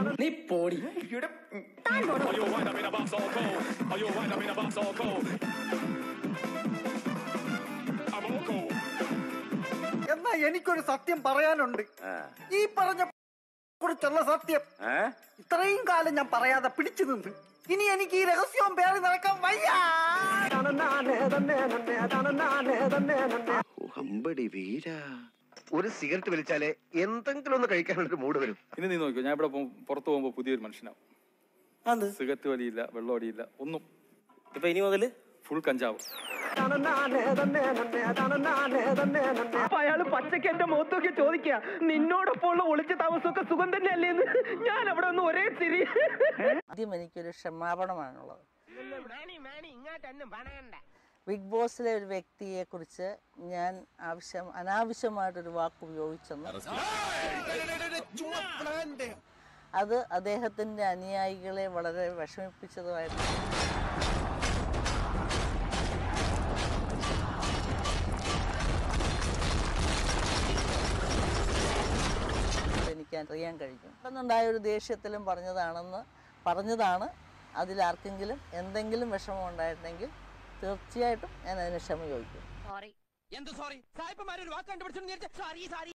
നീ പോടി Are you wind up in a box all cold? Are you wind up in a box all cold? I'm all cold. എന്നാ എനിക്കൊരു സത്യം പറയാനുണ്ട് ഈ പറഞ്ഞ കുറിച്ചുള്ള സത്യം ഇത്രയും കാലം ഞാൻ പറയാതെ പിടിച്ചു നിന്ന് ഇനി എനിക്ക് ഈ രഹസ്യവും പേറി നടക്കാൻ വയ്യ അമ്പടി വീര ഒരു സിഗരറ്റ് വലിച്ചാലേ എന്തെങ്കിലും ഒന്ന് കഴിക്കാനുള്ളൊരു മൂഡ് വരും ഇനി നീ നോക്കിയോ ഞാൻ ഇവിടെ പോ- പുറത്ത് പോകുമ്പോൾ പുതിയൊരു മനുഷ്യനാവും സിഗരറ്റ് വലിയില്ല വെള്ളം അടിയില്ല ഒന്നും ഇപ്പൊ ഇനി മുതല് ഫുൾ കഞ്ചാവ് അപ്പൊ അയാള് പച്ചക്ക് എന്റെ മുഖത്തൊക്കെ ചോദിക്കുക നിന്നോടൊപ്പം ഉള്ള ഒളിച്ച താമസമൊക്കെ സുഖം തന്നെയല്ലേന്ന് ഞാൻ അവിടെ ഒന്ന് ഒരേ ചിരി ആദ്യം എനിക്കൊരു ക്ഷമാപണമാണുള്ളത് ബിഗ് ബോസിലെ ഒരു വ്യക്തിയെ കുറിച്ച് ഞാൻ ആവശ്യം അനാവശ്യമായിട്ടൊരു വാക്ക് ഉപയോഗിച്ചെന്ന് അത് അദ്ദേഹത്തിന്റെ അനുയായികളെ വളരെ വിഷമിപ്പിച്ചതുമായിരുന്നു എനിക്ക് അറിയാൻ കഴിഞ്ഞു പെട്ടെന്നുണ്ടായ ഒരു ദേഷ്യത്തിലും പറഞ്ഞതാണെന്ന് പറഞ്ഞതാണ് അതിൽ ആർക്കെങ്കിലും എന്തെങ്കിലും വിഷമം ഉണ്ടായിട്ടുണ്ടെങ്കിൽ തീർച്ചയായിട്ടും ഞാൻ അതിന് ക്ഷമ ചോദിക്കും എന്ത് സോറി സായിപ്പന്മാരൊരു വാക്ക് കണ്ടുപിടിച്ചു സോറി സോറി